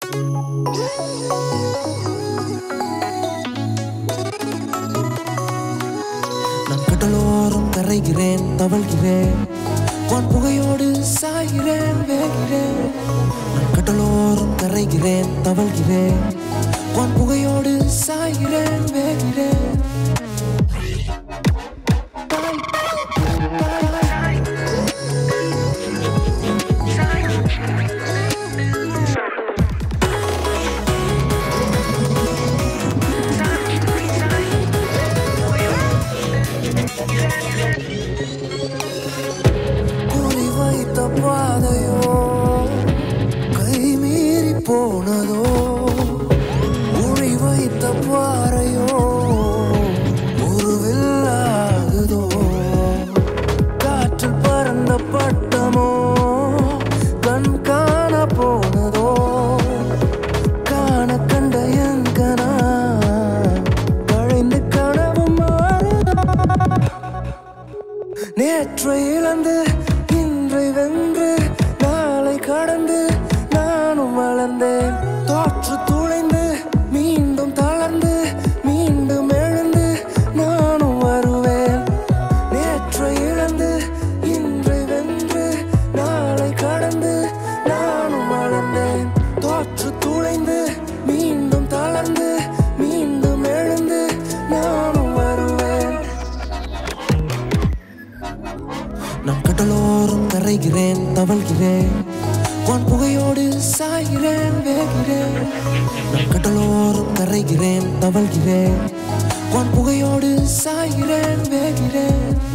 நான் கடலோரம் கரைகிறேன் தவழ்கிறேன் வான் புகையோடு சாய்கிறேன் வேகிறேன் நான் கடலோரம் கரைகிறேன் தவழ்கிறேன் வான் புகையோடு சாய்கிறேன் வேகிறேன் குறி வைத்த பாதையோ கை மீறி போனதோ உழி வைத்த பாறையோ ஒரு வில்லாகுதோ காற்றில் பறந்த பட்டமோ கண் காண போனதோ காண கண்ட என் கனா கழைந்து கனவு மாறுதோ நேற்றை இழந்து இன்றை வென்று நாளை கடந்து நானும் வளர்ந்தேன் தோற்று துளைந்து மீண்டும் தளர்ந்து மீண்டும் எழுந்து நானும் வருவேன் நேற்றை இழந்து இன்றை வென்று நாளை கடந்து நானும் வளர்ந்தேன் தோற்று துளைந்து மீண்டும் தளர்ந்து மீண்டும் எழுந்து நானும் வருவேன் நான் கடலோரம் கரைகிறேன் தவழ்கிறேன் வான் புகையோடு சாய்கிறேன் வேகிறேன் நான் கடலோரம் கரைகிறேன் தவழ்கிறேன் வான் புகையோடு சாய்கிறேன் வேகிறேன்